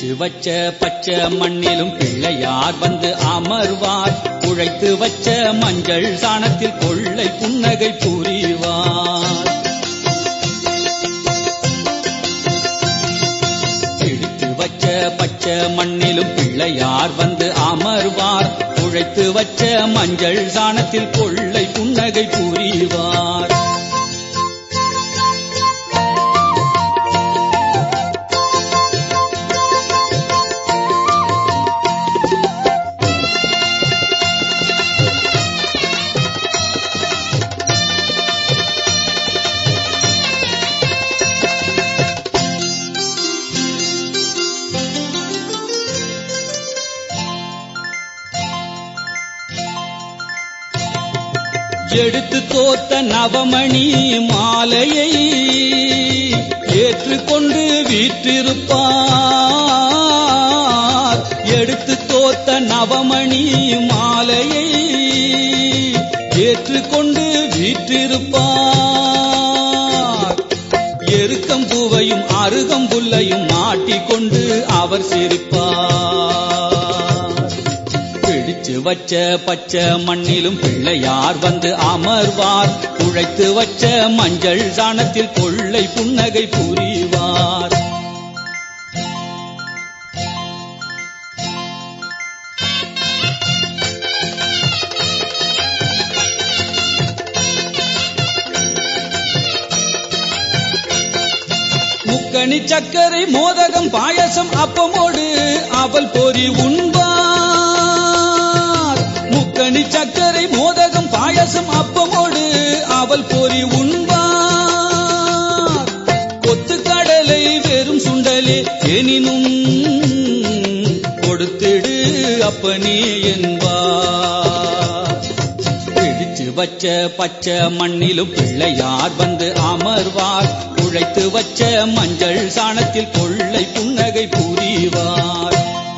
பிடிச்சு வச்ச பச்சை மண்ணிலும் பிள்ளையார் வந்து அமர்வார் உழைத்து வச்ச மஞ்சள் சாணத்தில் கொள்ளை புன்னகை புரிவார் பிடித்து வச்ச பச்சை மண்ணிலும் பிள்ளையார் வந்து அமர்வார் உழைத்து வச்ச மஞ்சள் சாணத்தில் கொள்ளை புன்னகை புரிவார் எடுத்து தோத்த நவமணி மாலையை ஏற்றுக்கொண்டு வீற்றிருப்பார் எடுத்து தோத்த நவமணி மாலையை ஏற்றுக்கொண்டு வீற்றிருப்பார் எருக்கம் பூவையும் அருகம் புல்லையும் மாட்டிக்கொண்டு அவர் சிரிப்பார் பிடிச்சு வச்ச பச்சை மண்ணிலும் பிள்ளையார் வந்து அமர்வார் உழைத்து வச்ச மஞ்சள் சாணத்தில் கொள்ளை புன்னகை புரிவார் முக்கணி சர்க்கரை மோதகம் பாயசம் அப்பமோடு அவல் பொறி உண்பார் முக்கணி சர்க்கரை மோதகம் பாயசம் அப்பமோடு அவல் பொறி உண்பார் கொத்து கடலை வெறும் சுண்டலே எனினும் கொடுத்திடு அப்பனே என்பார் பிடிச்சு வச்ச பச்சை மண்ணிலும் பிள்ளையார் வந்து அமர்வார் உழைத்து வச்ச மஞ்சள் சாணத்தில் கொள்ளை புன்னகை புரிவார்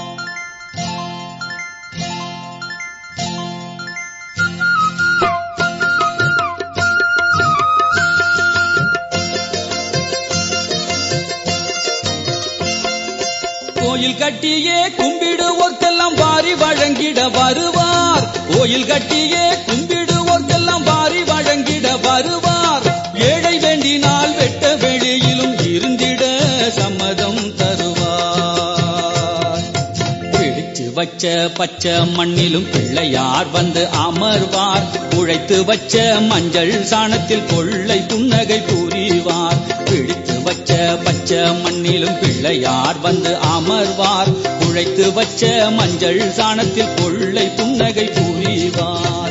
கோயில் கட்டியே கும்பிடுவோர்க்கெல்லாம் வாரி வழங்கிட வருவார் கோயில் கட்டியே கும்பிடுவோர்க்கெல்லாம் வாரி வழங்கிட வருவார் ஏழை வேண்டினால் வெட்ட வெளியிலும் இருந்திட சம்மதம் தருவார் பிடிச்சு வச்ச பச்சை மண்ணிலும் பிள்ளையார் வந்து அமர்வார் உழைத்து வச்ச மஞ்சள் சாணத்தில் கொள்ளை புன்னகை புரிவார் பிடித்து வச்ச பச்சை மண்ணிலும் பிள்ளையார் வந்து அமர்வார் உழைத்து வச்ச மஞ்சள் சாணத்தில் கொள்ளை புன்னகை புரிவார்